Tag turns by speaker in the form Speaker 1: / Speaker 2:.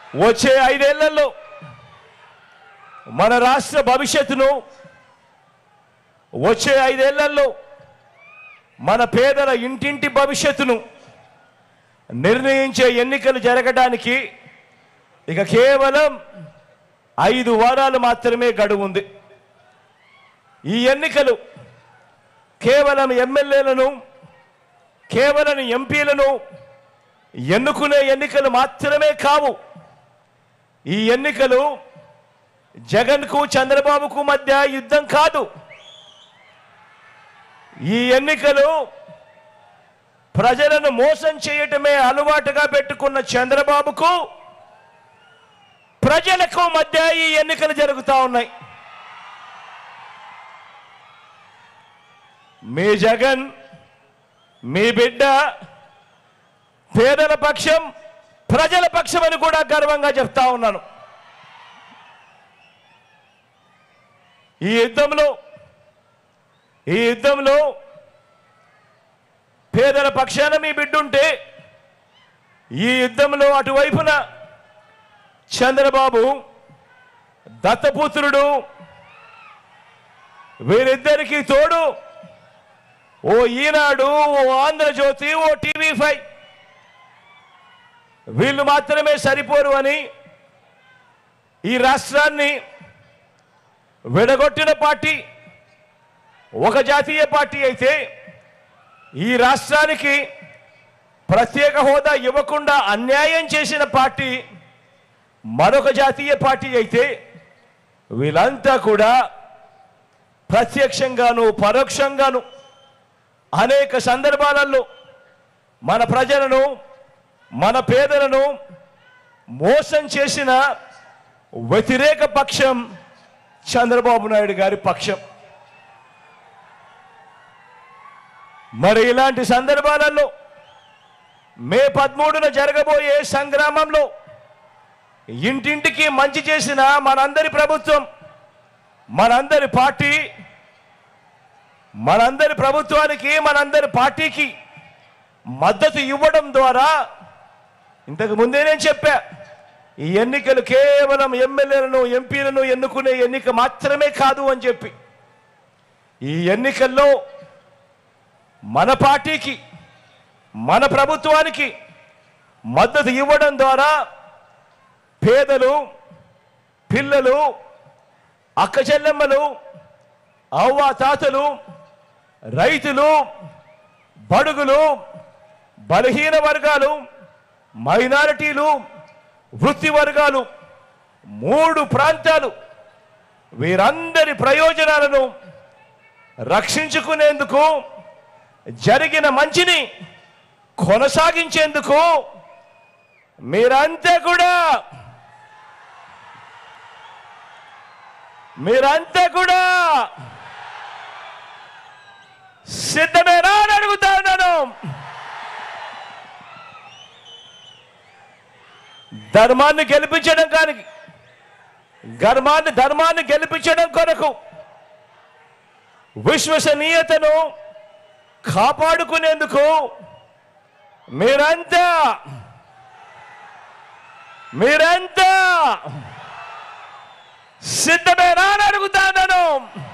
Speaker 1: వచ్చే ఐదేళ్లలో మన రాష్ట్ర భవిష్యత్తును వచ్చే ఐదేళ్లలో మన పేదల ఇంటింటి భవిష్యత్తును నిర్ణయించే ఎన్నికలు జరగడానికి ఇక కేవలం ఐదు వారాలు మాత్రమే గడువు ఉంది ఈ ఎన్నికలు కేవలం ఎమ్మెల్యేలను కేవలం ఎంపీలను ఎన్నుకునే ఎన్నికలు మాత్రమే కావు ఈ ఎన్నికలు జగన్కు చంద్రబాబుకు మధ్య యుద్ధం కాదు ఈ ఎన్నికలు ప్రజలను మోసం చేయటమే అలవాటుగా పెట్టుకున్న చంద్రబాబుకు ప్రజలకు మధ్య ఈ ఎన్నికలు జరుగుతూ ఉన్నాయి మీ జగన్ మీ బిడ్డ పేదల పక్షం ప్రజల పక్షం అని కూడా గర్వంగా చెప్తా ఉన్నాను ఈ యుద్ధంలో ఈ యుద్ధంలో పేదల పక్షాన మీ బిడ్డుంటే ఈ యుద్ధంలో అటువైపున చంద్రబాబు దత్తపుత్రుడు వీరిద్దరికి తోడు ఓ ఈనాడు ఓ ఆంధ్రజ్యోతి ఓ టీవీ ఫైవ్ వీళ్ళు మాత్రమే సరిపోరు అని ఈ రాష్ట్రాన్ని విడగొట్టిన పార్టీ ఒక జాతీయ పార్టీ అయితే ఈ రాష్ట్రానికి ప్రత్యేక హోదా ఇవ్వకుండా అన్యాయం చేసిన పార్టీ మరొక జాతీయ పార్టీ అయితే వీళ్ళంతా కూడా ప్రత్యక్షంగాను పరోక్షంగాను అనేక సందర్భాలలో మన ప్రజలను మన పేదలను మోసం చేసిన వ్యతిరేక పక్షం చంద్రబాబు నాయుడు గారి పక్షం మరి ఇలాంటి సందర్భాలలో మే పదమూడున జరగబోయే సంగ్రామంలో ఇంటింటికి మంచి చేసిన మనందరి ప్రభుత్వం మనందరి పార్టీ మనందరి ప్రభుత్వానికి మనందరి పార్టీకి మద్దతు ఇవ్వడం ద్వారా ఇంతకు ముందే నేను చెప్పా ఈ ఎన్నికలు కేవలం ఎమ్మెల్యేలను ఎంపీలను ఎన్నుకునే ఎన్నిక మాత్రమే కాదు అని చెప్పి ఈ ఎన్నికల్లో మన పార్టీకి మన ప్రభుత్వానికి మద్దతు ఇవ్వడం ద్వారా పేదలు పిల్లలు అక్క చెల్లెమ్మలు అవ్వ తాతలు రైతులు బడుగులు బలహీన వర్గాలు మైనారిటీలు వృత్తి వర్గాలు మూడు ప్రాంతాలు వీరందరి ప్రయోజనాలను రక్షించుకునేందుకు జరిగిన మంచిని కొనసాగించేందుకు మీరంతా కూడా మీరంతా కూడా సిద్ధమేనా అని అడుగుతా ఉన్నాను ధర్మాన్ని గెలిపించడం కానీ ధర్మాన్ని ధర్మాన్ని గెలిపించడం కొరకు విశ్వసనీయతను కాపాడుకునేందుకు మీరంతా మీరంతా సిద్ధమేనా అని అడుగుతాను